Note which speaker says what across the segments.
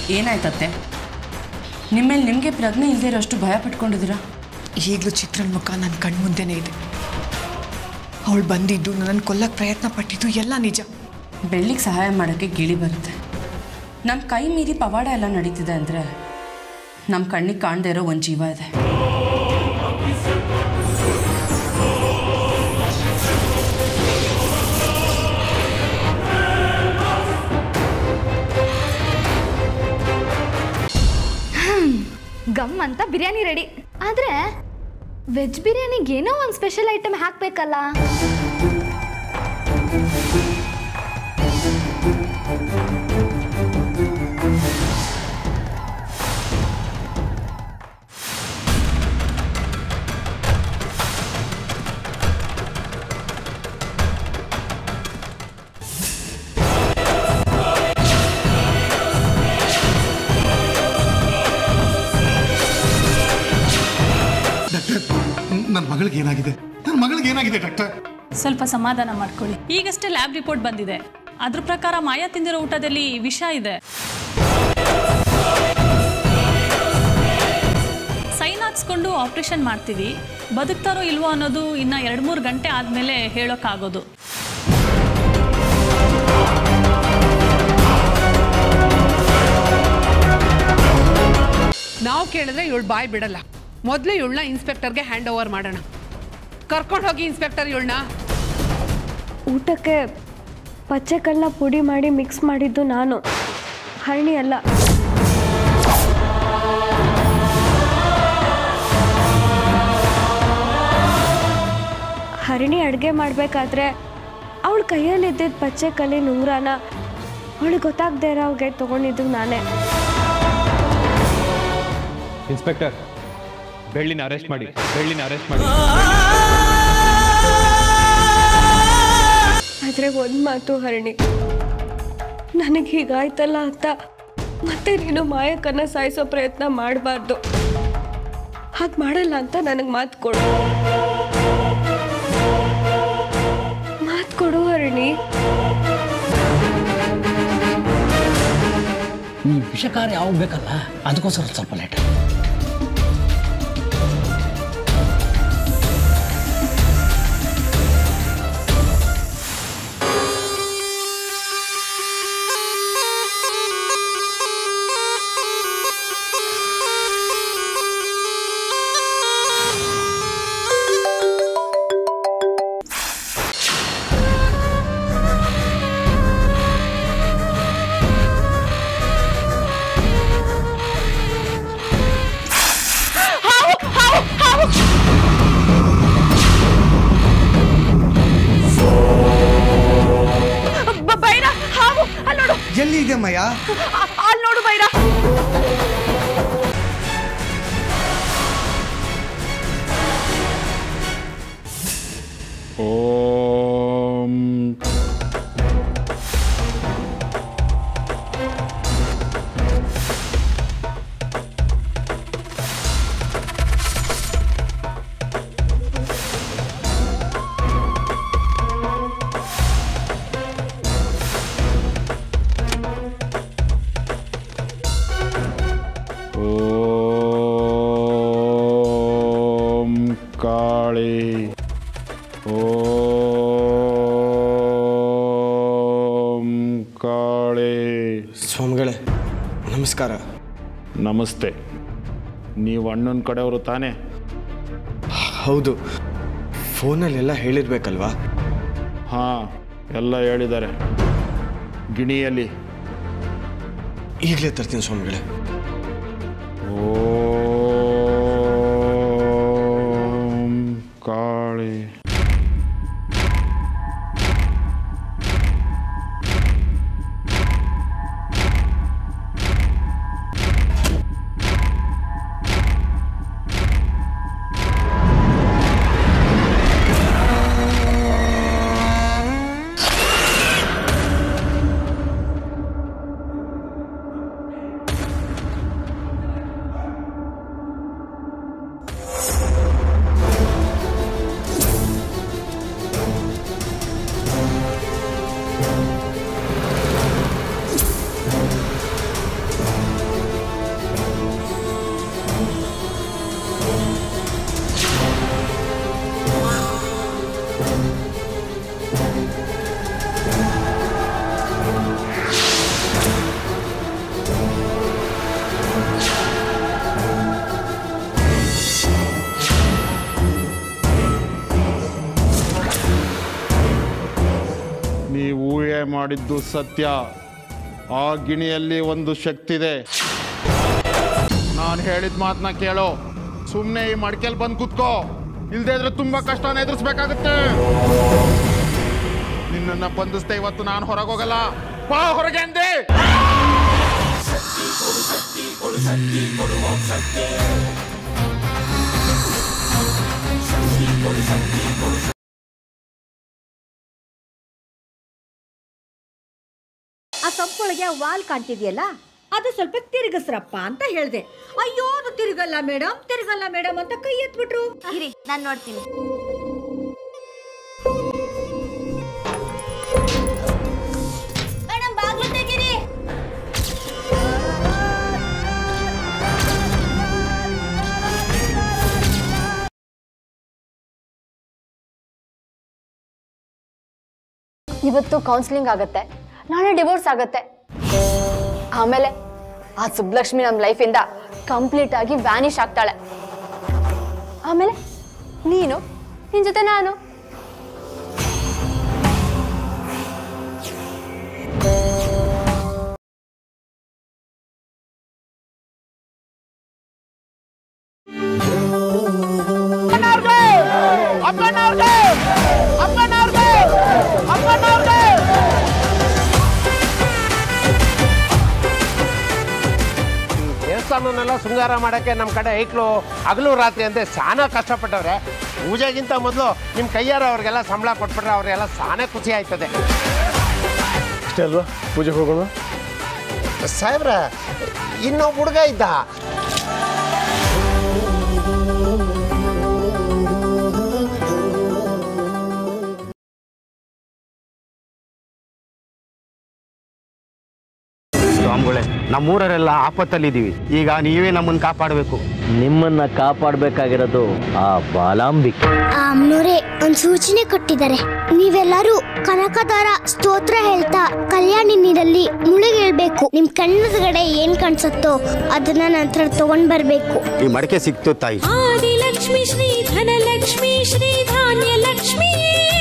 Speaker 1: ಏನಾಯ್ತತ್ತೆ ನಿಮ್ಮೇಲೆ ನಿಮಗೆ ಪ್ರಜ್ಞೆ ಇಲ್ಲದೆ ಇರೋಷ್ಟು ಭಯ ಪಟ್ಕೊಂಡಿದ್ದೀರಾ
Speaker 2: ಈಗಲೂ ಚಿತ್ರನ ಮುಖ ನನ್ನ ಕಣ್ಮುಂದೆನೇ ಇದೆ ಅವಳು ಬಂದಿದ್ದು ನನ್ನನ್ನು ಕೊಲ್ಲಕ್ಕೆ ಪ್ರಯತ್ನ ಪಟ್ಟಿದ್ದು ಎಲ್ಲ ನಿಜ
Speaker 1: ಬೆಳ್ಳಿಗೆ ಸಹಾಯ ಮಾಡೋಕ್ಕೆ ಗಿಳಿ ಬರುತ್ತೆ ನಮ್ಮ ಕೈ ಮೀರಿ ಪವಾಡ ಎಲ್ಲ ನಡೀತಿದೆ ಅಂದರೆ ನಮ್ಮ ಕಣ್ಣಿಗೆ ಕಾಣದೇ ಇರೋ ಒಂದು ಜೀವ ಇದೆ
Speaker 3: ಗಮ್ ಅಂತ ಬಿರಿಯಾನಿ ರೆಡಿ ಆದ್ರೆ ವೆಜ್ ಬಿರಿಯಾನಿಗೆ ಏನೋ ಒಂದು ಸ್ಪೆಷಲ್ ಐಟಮ್ ಹಾಕ್ಬೇಕಲ್ಲ
Speaker 4: ಡಾಕ್ಟರ್ ನನ್ನ ಮಗಳಿಗೆ ಏನಾಗಿದೆ ನನ್ನ ಮಗಳಿಗೆ ಏನಾಗಿದೆ ಡಾಕ್ಟರ್
Speaker 5: ಸ್ವಲ್ಪ ಸಮಾಧಾನ ಮಾಡ್ಕೊಳ್ಳಿ ಈಗಷ್ಟೇ ಲ್ಯಾಬ್ ರಿಪೋರ್ಟ್ ಬಂದಿದೆ ಅದ್ರ ಪ್ರಕಾರ ಮಾಯಾ ತಿಂದಿರೋ ಊಟದಲ್ಲಿ ವಿಷ ಇದೆ ಸೈನ್ ಹಾಕ್ಸ್ಕೊಂಡು ಆಪ್ರೇಷನ್ ಮಾಡ್ತೀವಿ ಬದುಕ್ತಾರೋ ಇಲ್ವೋ ಅನ್ನೋದು ಇನ್ನ ಎರಡು ಮೂರು ಗಂಟೆ ಆದಮೇಲೆ ಹೇಳೋಕ್ಕಾಗೋದು
Speaker 6: ನಾವು ಕೇಳಿದ್ರೆ ಇವಳು ಬಾಯ್ ಬಿಡಲ್ಲ ಮೊದಲು ಇವಳನ್ನ ಇನ್ಸ್ಪೆಕ್ಟರ್ಗೆ ಹ್ಯಾಂಡ್ ಓವರ್ ಮಾಡೋಣ ಕರ್ಕೊಂಡು ಹೋಗಿ ಇನ್ಸ್ಪೆಕ್ಟರ್ ಇವಳನ್ನ
Speaker 7: ಊಟಕ್ಕೆ ಪಚ್ಚೆಕಲ್ಲನ್ನ ಪುಡಿ ಮಾಡಿ ಮಿಕ್ಸ್ ಮಾಡಿದ್ದು ನಾನು ಹರಣಿ ಅಲ್ಲ ಹರಿಣಿ ಅಡುಗೆ ಮಾಡಬೇಕಾದ್ರೆ ಅವಳ ಕೈಯಲ್ಲಿದ್ದಿದ್ದ ಪಚ್ಚೆಕಲ್ಲಿ ಉಂಗ್ರಾನ ಅವಳಿಗೆ ಗೊತ್ತಾಗದೇ ಇರೋಗೆ ತೊಗೊಂಡಿದ್ದು ನಾನೇ
Speaker 8: ಇನ್ಸ್ಪೆಕ್ಟರ್ ಬೆಳ್ಳಿನ ಅರೆಸ್ಟ್ ಮಾಡಿ ಬೆಳ್ಳಿನ ಅರೆಸ್ಟ್ ಮಾಡಿ
Speaker 7: ಆದರೆ ಒಂದು ಮಾತು ಹರಿಣಿ ನನಗೆ ಹೀಗಾಯ್ತಲ್ಲ ಅಂತ ಮತ್ತೆ ನೀನು ಮಾಯಕನ್ನ ಸಾಯಿಸೋ ಪ್ರಯತ್ನ ಮಾಡಬಾರ್ದು ಹಾಗೆ ಮಾಡಲ್ಲ ಅಂತ ನನಗೆ ಮಾತು ಕೊಡು ಮಾತು ಕೊಡು ಹರಿಣಿ
Speaker 9: ಈ ವಿಷಕಾರ ಯಾವಾಗ ಬೇಕಲ್ಲ ಅದಕ್ಕೋಸ್ಕರ ಸ್ವಲ್ಪ ಲೇಟ್
Speaker 6: ಬೈರ ಹಾವು ಅಲ್ಲಿ ನೋಡು
Speaker 4: ಎಲ್ಲಿ ಇದೆ ಮಯ
Speaker 6: ಅಲ್ಲಿ ನೋಡು ಬೈರ
Speaker 8: ಓಂ ಓಂ ಕಾಳಿ ಓಂ ಕಾಳಿ
Speaker 10: ಸ್ವಾಮಿಗಳೇ ನಮಸ್ಕಾರ
Speaker 8: ನಮಸ್ತೆ ನೀವು ಅಣ್ಣನ ಕಡೆಯವರು ತಾನೇ
Speaker 10: ಹೌದು ಫೋನಲ್ಲೆಲ್ಲ ಹೇಳಿರ್ಬೇಕಲ್ವಾ
Speaker 8: ಹಾಂ ಎಲ್ಲ ಹೇಳಿದ್ದಾರೆ ಗಿಣಿಯಲ್ಲಿ
Speaker 10: ಈಗಲೇ ತರ್ತೀನಿ ಸ್ವಾಮಿಗಳೇ
Speaker 8: ಓಂ ಕಾಳಿ
Speaker 11: ಮಾಡಿದ್ದು ಸತ್ಯ ಆ ಗಿಣಿಯಲ್ಲಿ ಒಂದು ಶಕ್ತಿ ಇದೆ ನಾನು ಹೇಳಿದ ಮಾತನ್ನ ಕೇಳೋ ಸುಮ್ಮನೆ ಈ ಮಡಿಕೆಲ್ ಬಂದು ಕುತ್ಕೋ ಇಲ್ದೇ ಇದ್ರೆ ತುಂಬಾ ಕಷ್ಟನ ಎದುರಿಸ್ಬೇಕಾಗುತ್ತೆ ನಿನ್ನನ್ನ ಬಂಧಿಸ್ದೆ ಇವತ್ತು ನಾನು ಹೊರಗೋಗಲ್ಲ ಬಾ ಹೊರಗೆ ಅಂದೆ
Speaker 12: ಆ ಸೊಪ್ಪೊಳಗೆ ವಾಲ್ ಕಾಣ್ತಿದ್ಯಲ್ಲ ಅದು ಸ್ವಲ್ಪ ತಿರುಗಿಸ್ರಪ್ಪ ಅಂತ ಹೇಳ್ದೆ ಅಯ್ಯೋ ಅದು ತಿರುಗಲ್ಲ ಮೇಡಮ್ ತಿರುಗಲ್ಲ ಮೇಡಮ್ ಅಂತ ಕೈ ಎತ್ಬಿಟ್ರು
Speaker 3: ಇರಿ ನಾನು ನೋಡ್ತೀನಿ ಮೇಡಮ್ ಬಾಗ್ಲು ತೆಗೀರಿ
Speaker 13: ಇವತ್ತು ಕೌನ್ಸಿಲಿಂಗ್ ಆಗತ್ತೆ ನಾಳೆ ಡಿವೋರ್ಸ್ ಆಗತ್ತೆ ಆಮೇಲೆ ಆ ಸುಬ್ಲಕ್ಷ್ಮಿ ನಮ್ಮ ಲೈಫಿಂದ ಕಂಪ್ಲೀಟ್ ಆಗಿ ವ್ಯಾನಿಷ್ ಆಗ್ತಾಳೆ ಆಮೇಲೆ ನೀನು ನಿನ್ ಜೊತೆ ನಾನು
Speaker 14: ದೇವಸ್ಥಾನನೆಲ್ಲ ಶೃಂಗಾರ ಮಾಡೋಕ್ಕೆ ನಮ್ಮ ಕಡೆ ಐಕ್ಳು ಹಗಲು ರಾತ್ರಿ ಅಂತೆ ಸಾನ ಕಷ್ಟಪಟ್ಟವ್ರೆ ಪೂಜೆಗಿಂತ ಮೊದಲು ನಿಮ್ಮ ಕೈಯಾರ ಅವ್ರಿಗೆಲ್ಲ ಸಂಬಳ ಕೊಟ್ಬಿಟ್ರೆ ಅವ್ರಿಗೆಲ್ಲ ಸಾನೇ ಖುಷಿ ಆಯ್ತದೆ
Speaker 10: ಅಷ್ಟೇ ಅಲ್ವಾ ಪೂಜೆಗೆ ಹೋಗೋಣ
Speaker 14: ಸಾಹೇಬ್ರ ಇನ್ನೊಬ್ಬ ಹುಡುಗ ಇದ್ದ
Speaker 15: ಸ್ವಾಮಿಗಳೇ ನಮ್ಮೂರರೆಲ್ಲ ಆಪತ್ತಲ್ಲಿದ್ದೀವಿ ಈಗ ನೀವೇ ನಮ್ಮನ್ನು ಕಾಪಾಡಬೇಕು
Speaker 16: ನಿಮ್ಮನ್ನ ಕಾಪಾಡಬೇಕಾಗಿರೋದು ಆ ಬಾಲಾಂಬಿಕೆ
Speaker 17: ಅಮ್ನೋರೆ ಒಂದ್ ಸೂಚನೆ ಕೊಟ್ಟಿದ್ದಾರೆ ನೀವೆಲ್ಲರೂ ಕನಕದಾರ ಸ್ತೋತ್ರ ಹೇಳ್ತಾ ಕಲ್ಯಾಣಿ ನೀರಲ್ಲಿ ಮುಳುಗೇಳ್ಬೇಕು ನಿಮ್ ಕಣ್ಣದಗಡೆ ಏನ್ ಕಾಣಿಸುತ್ತೋ ಅದನ್ನ ನಂತರ ತಗೊಂಡ್ ಬರ್ಬೇಕು
Speaker 15: ಈ ಮಡಿಕೆ ಸಿಕ್ತು ತಾಯಿ
Speaker 18: ಆದಿಲಕ್ಷ್ಮಿ ಶ್ರೀ ಧನಲಕ್ಷ್ಮಿ ಶ್ರೀ ಧಾನ್ಯ ಲಕ್ಷ್ಮಿ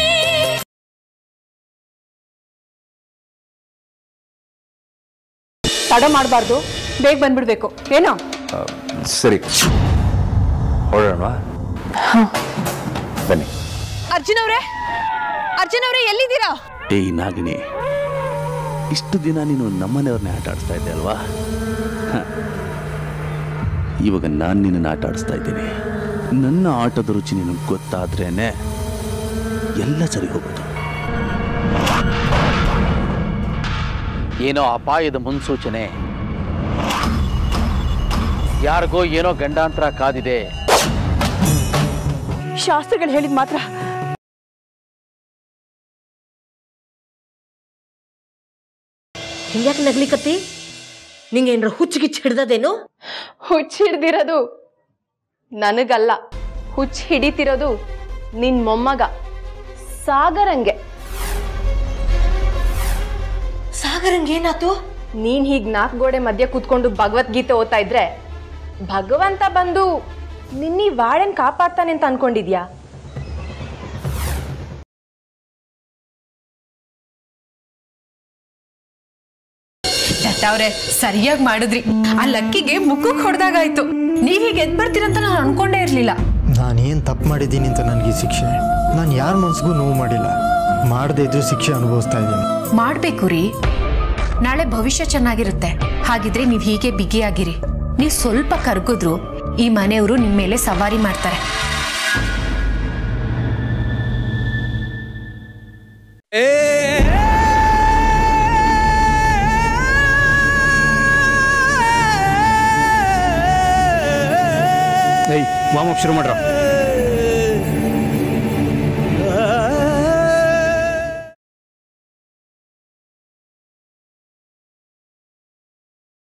Speaker 2: ತಡ ಮಾಡಬಾರ್ದು ಬೇಗ ಬಂದ್ಬಿಡ್ಬೇಕು ಏನೋ
Speaker 19: ಸರಿ ಹೊರಡೋಣ ಬನ್ನಿ
Speaker 2: ಅರ್ಜುನ್ ಅವರೇ ಅರ್ಜುನ್ ಅವರೇ ಎಲ್ಲಿದ್ದೀರಾ
Speaker 19: ಏಯ್ ನಾಗಿನಿ ಇಷ್ಟು ದಿನ ನೀನು ನಮ್ಮನೆಯವ್ರನ್ನೇ ಆಟ ಆಡಿಸ್ತಾ ಇದ್ದೆ ಅಲ್ವಾ ಹ. ಇವಾಗ ನಾನು ನಿನ್ನನ್ನು ಆಟ ಆಡಿಸ್ತಾ ಇದ್ದೀನಿ ನನ್ನ ಆಟದ ರುಚಿ ನಿನಗೆ ಗೊತ್ತಾದ್ರೇನೆ ಎಲ್ಲ ಸರಿ ಹೋಗೋದು
Speaker 16: ಏನೋ ಅಪಾಯದ ಮುನ್ಸೂಚನೆ ಯಾರಿಗೋ ಏನೋ ಗಂಡಾಂತರ ಕಾದಿದೆ
Speaker 2: ಶಾಸ್ತ್ರಿಗಳು ಹೇಳಿದ ಮಾತ್ರ
Speaker 12: ಹಿಂಗ್ಯಾಕೆ ನಗ್ಲಿಕತ್ತಿ ನಿಂಗೆ ಏನ್ರ ಹುಚ್ಚಿಗಿಚ್ಚಿ ಹಿಡ್ದದೇನು
Speaker 13: ಹುಚ್ಚು ಹಿಡ್ದಿರೋದು ನನಗಲ್ಲ ಹುಚ್ಚು ಹಿಡಿತಿರೋದು ನಿನ್ ಮೊಮ್ಮಗ ಸಾಗರಂಗೆ
Speaker 12: ಸಾಗರಂಗೆ ಏನಾತು
Speaker 13: ನೀನ್ ಹೀಗ್ ನಾಲ್ಕು ಗೋಡೆ ಮಧ್ಯೆ ಕೂತ್ಕೊಂಡು ಭಗವದ್ಗೀತೆ ಓದ್ತಾ ಇದ್ರೆ ಭಗವಂತ ಬಂದು ನಿನ್ನೀ ವಾಳೆನ್ ಕಾಪಾಡ್ತಾನೆ ಅಂತ ಅನ್ಕೊಂಡಿದ್ಯಾ
Speaker 2: ಅವ್ರೆ ಸರಿಯಾಗಿ ಮಾಡಿದ್ರಿ ಆ ಲಕ್ಕಿಗೆ ಮುಖಕ್ಕೆ ಹೊಡೆದಾಗಾಯ್ತು ನೀವ್ ಹೀಗೆ ಎದ್ ಬರ್ತೀರಂತ ನಾನು ಅನ್ಕೊಂಡೇ ಇರ್ಲಿಲ್ಲ
Speaker 20: ನಾನೇನು ತಪ್ಪು ಮಾಡಿದ್ದೀನಿ ಅಂತ ನನಗೆ ಈ ಶಿಕ್ಷೆ ನಾನು ಯಾರ ಮನ್ಸಿಗೂ ನೋವು ಮಾಡಿಲ್ಲ ಮಾಡದೇ ಇದ್ರೂ ಶಿಕ್ಷೆ ಅನುಭವಿಸ್ತಾ ಇದ್ದೀನಿ
Speaker 2: ಮಾಡ್ಬೇಕು ರೀ ನಾಳೆ ಭವಿಷ್ಯ ಚೆನ್ನಾಗಿರುತ್ತೆ ಹಾಗಿದ್ರೆ ನೀವ್ ಹೀಗೆ ಬಿಗಿಯಾಗಿರಿ ನೀವ್ ಸ್ವಲ್ಪ ಕರ್ಗಿದ್ರು ಈ ಮನೆಯವರು ನಿಮ್ ಮೇಲೆ ಸವಾರಿ ಮಾಡ್ತಾರೆ
Speaker 8: ಏಯ್ ವಾಮ್ ಅಪ್ ಶುರು ಮಾಡ್ರ